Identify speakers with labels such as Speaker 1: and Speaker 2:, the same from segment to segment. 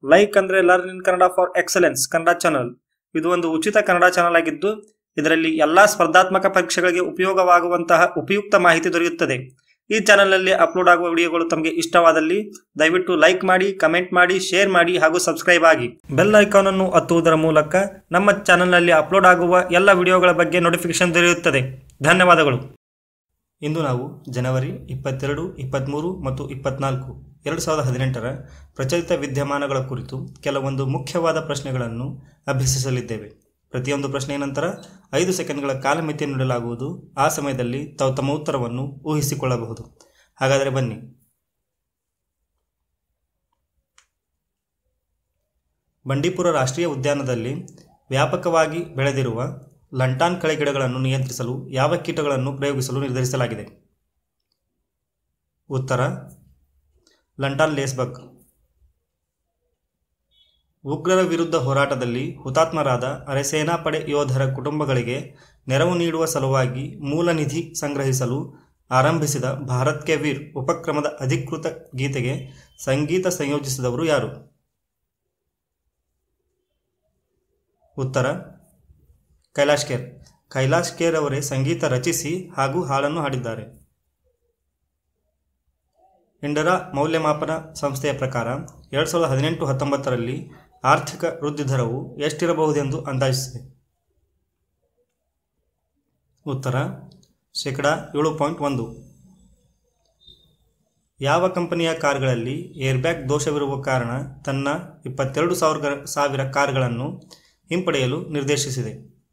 Speaker 1: like ಅಂದ್ರೆ learn in Kannada for excellence Kannada channel ಇದು ಒಂದು ಉಚಿತ ಕನ್ನಡ ಚಾನಲ್ ಆಗಿದ್ದು ಇದರಲ್ಲಿ ಎಲ್ಲಾ ಸ್ಪರ್ಧಾತ್ಮಕ ಪರೀಕ್ಷೆಗಳಿಗೆ ಉಪಯೋಗವಾಗುವಂತಹ ಉಪಯುಕ್ತ ಮಾಹಿತಿ ದೊರೆಯುತ್ತದೆ ಈ ಚಾನಲ್ನಲ್ಲಿ ಅಪ್ಲೋಡ್ ಆಗುವ ವಿಡಿಯೋಗಳು ತಮಗೆ ಇಷ್ಟವಾದಲ್ಲಿ ದಯವಿಟ್ಟು ಲೈಕ್ ಮಾಡಿ ಕಮೆಂಟ್ ಮಾಡಿ ಶೇರ್ ಮಾಡಿ ಹಾಗೂ ಸಬ್ಸ್ಕ್ರೈಬ್ ಆಗಿ ಬೆಲ್ ಐಕಾನ್ ಅನ್ನು ಒತ್ತುವುದರ ಮೂಲಕ ನಮ್ಮ ಚಾನಲ್ನಲ್ಲಿ ಅಪ್ಲೋಡ್ ಆಗುವ ಎಲ್ಲ ವಿಡಿಯೋಗಳ ಬಗ್ಗೆ ನೋಟಿಫಿಕೇಶನ್ ದೊರೆಯುತ್ತದೆ ಧನ್ಯವಾದಗಳು ಇಂದು ನಾವು ಜನವರಿ ಇಪ್ಪತ್ತೆರಡು ಇಪ್ಪತ್ತ್ಮೂರು ಮತ್ತು ಇಪ್ಪತ್ನಾಲ್ಕು ಎರಡು ಸಾವಿರದ ಹದಿನೆಂಟರ ಪ್ರಚಲಿತ ವಿದ್ಯಮಾನಗಳ ಕುರಿತು ಕೆಲವೊಂದು ಮುಖ್ಯವಾದ ಪ್ರಶ್ನೆಗಳನ್ನು ಅಭ್ಯಸಿಸಲಿದ್ದೇವೆ ಪ್ರತಿಯೊಂದು ಪ್ರಶ್ನೆಯ ನಂತರ ಐದು ಸೆಕೆಂಡ್ಗಳ ಕಾಲಮಿತಿ ನೀಡಲಾಗುವುದು ಆ ಸಮಯದಲ್ಲಿ ತಾವು ತಮ್ಮ ಉತ್ತರವನ್ನು ಊಹಿಸಿಕೊಳ್ಳಬಹುದು ಹಾಗಾದರೆ ಬನ್ನಿ ಬಂಡೀಪುರ ರಾಷ್ಟ್ರೀಯ ಉದ್ಯಾನದಲ್ಲಿ ವ್ಯಾಪಕವಾಗಿ ಬೆಳೆದಿರುವ ಲಂಟಾನ್ ಕಳೆ ಗಿಡಗಳನ್ನು ನಿಯಂತ್ರಿಸಲು ಯಾವ ಕೀಟಗಳನ್ನು ಪ್ರಯೋಗಿಸಲು ನಿರ್ಧರಿಸಲಾಗಿದೆ ಉತ್ತರ ಲಂಟಾನ್ ಲೇಸ್ಬಗ್ ಉಗ್ರರ ವಿರುದ್ಧ ಹೋರಾಟದಲ್ಲಿ ಹುತಾತ್ಮರಾದ ಅರೆಸೇನಾ ಪಡೆ ಯೋಧರ ಕುಟುಂಬಗಳಿಗೆ ನೆರವು ನೀಡುವ ಸಲುವಾಗಿ ಮೂಲ ನಿಧಿ ಸಂಗ್ರಹಿಸಲು ಆರಂಭಿಸಿದ ಭಾರತ್ ಕೆ ವೀರ್ ಉಪಕ್ರಮದ ಅಧಿಕೃತ ಗೀತೆಗೆ ಸಂಗೀತ ಸಂಯೋಜಿಸಿದವರು ಯಾರು ಉತ್ತರ ಕೈಲಾಶ್ ಖೇರ್ ಕೈಲಾಶ್ ಖೇರ್ ಅವರೇ ಸಂಗೀತ ರಚಿಸಿ ಹಾಗೂ ಹಾಡನ್ನು ಹಾಡಿದ್ದಾರೆ ಇಂಡರಾ ಮೌಲ್ಯಮಾಪನ ಸಂಸ್ಥೆಯ ಪ್ರಕಾರ ಎರಡು ಸಾವಿರದ ಹದಿನೆಂಟು ಹತ್ತೊಂಬತ್ತರಲ್ಲಿ ಆರ್ಥಿಕ ವೃದ್ಧಿ ದರವು ಎಷ್ಟಿರಬಹುದೆಂದು ಅಂದಾಜಿಸಿದೆ ಉತ್ತರ ಶೇಕಡ ಏಳು ಪಾಯಿಂಟ್ ಒಂದು ಯಾವ ಕಂಪನಿಯ ಕಾರ್ಗಳಲ್ಲಿ ಏರ್ಬ್ಯಾಗ್ ದೋಷವಿರುವ ಕಾರಣ ತನ್ನ ಇಪ್ಪತ್ತೆರಡು ಸಾವಿರ ಸಾವಿರ ಕಾರ್ಗಳನ್ನು ಹಿಂಪಡೆಯಲು ನಿರ್ದೇಶಿಸಿದೆ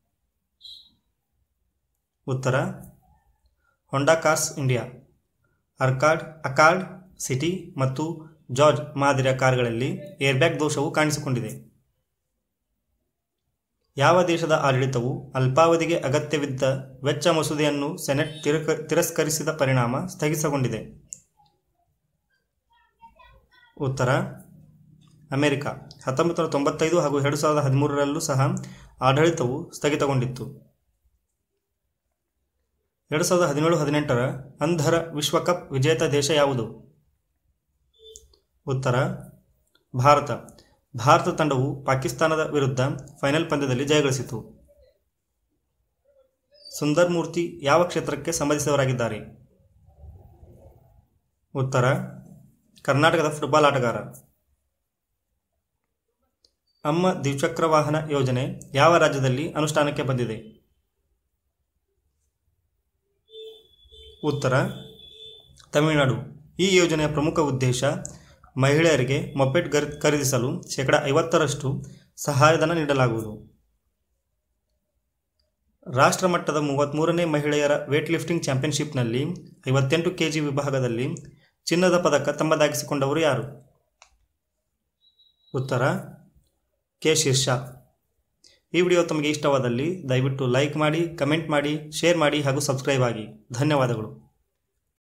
Speaker 1: ಉತ್ತರ ಹೊಂಡಾ ಕಾರ್ಸ್ ಇಂಡಿಯಾ ಅರ್ಕಾಡ್ ಅಕಾರ್ಡ್ ಸಿಟಿ ಮತ್ತು ಜಾರ್ಜ್ ಮಾದರಿಯ ಕಾರ್ಗಳಲ್ಲಿ ಏರ್ಬ್ಯಾಗ್ ದೋಷವು ಕಾಣಿಸಿಕೊಂಡಿದೆ ಯಾವ ದೇಶದ ಆಡಳಿತವು ಅಲ್ಪಾವಧಿಗೆ ಅಗತ್ಯವಿದ್ದ ವೆಚ್ಚ ಮಸೂದೆಯನ್ನು ಸೆನೆಟ್ ತಿರಕ ತಿರಸ್ಕರಿಸಿದ ಪರಿಣಾಮ ಸ್ಥಗಿತಗೊಂಡಿದೆ ಉತ್ತರ ಅಮೆರಿಕ ಹತ್ತೊಂಬತ್ತು ನೂರ ತೊಂಬತ್ತೈದು ಹಾಗೂ ಎರಡು ಸಾವಿರದ ಹದಿಮೂರರಲ್ಲೂ ಸಹ ಆಡಳಿತವು ಸ್ಥಗಿತಗೊಂಡಿತ್ತು ಎರಡು ಸಾವಿರದ ಹದಿನೇಳು ಹದಿನೆಂಟರ ಅಂಧರ ವಿಶ್ವಕಪ್ ವಿಜೇತ ದೇಶ ಯಾವುದು ಉತ್ತರ ಭಾರತ ಭಾರತ ತಂಡವು ಪಾಕಿಸ್ತಾನದ ವಿರುದ್ಧ ಫೈನಲ್ ಪಂದ್ಯದಲ್ಲಿ ಜಯಗಳಿಸಿತು ಸುಂದರ್ ಮೂರ್ತಿ ಯಾವ ಕ್ಷೇತ್ರಕ್ಕೆ ಸಂಬಂಧಿಸಿದವರಾಗಿದ್ದಾರೆ ಉತ್ತರ ಕರ್ನಾಟಕದ ಫುಟ್ಬಾಲ್ ಆಟಗಾರ ಅಮ್ಮ ದ್ವಿಚಕ್ರ ವಾಹನ ಯೋಜನೆ ಯಾವ ರಾಜ್ಯದಲ್ಲಿ ಅನುಷ್ಠಾನಕ್ಕೆ ಬಂದಿದೆ ಉತ್ತರ ತಮಿಳುನಾಡು ಈ ಯೋಜನೆಯ ಪ್ರಮುಖ ಉದ್ದೇಶ ಮಹಿಳೆಯರಿಗೆ ಮೊಪೆಟ್ ಗರ್ ಖರೀದಿಸಲು ಶೇಕಡ ಐವತ್ತರಷ್ಟು ಸಹಾಯಧನ ನೀಡಲಾಗುವುದು ರಾಷ್ಟ್ರಮಟ್ಟದ ಮೂವತ್ತ್ಮೂರನೇ ಮಹಿಳೆಯರ ವೇಟ್ ಲಿಫ್ಟಿಂಗ್ ಚಾಂಪಿಯನ್ಶಿಪ್ನಲ್ಲಿ ಐವತ್ತೆಂಟು ಕೆಜಿ ವಿಭಾಗದಲ್ಲಿ ಚಿನ್ನದ ಪದಕ ತಮ್ಮದಾಗಿಸಿಕೊಂಡವರು ಯಾರು ಉತ್ತರ ಕೆ ಶೀರ್ಷಾ ಈ ವಿಡಿಯೋ ತಮಗೆ ಇಷ್ಟವಾದಲ್ಲಿ ದಯವಿಟ್ಟು ಲೈಕ್ ಮಾಡಿ ಕಮೆಂಟ್ ಮಾಡಿ ಶೇರ್ ಮಾಡಿ ಹಾಗೂ ಸಬ್ಸ್ಕ್ರೈಬ್ ಆಗಿ ಧನ್ಯವಾದಗಳು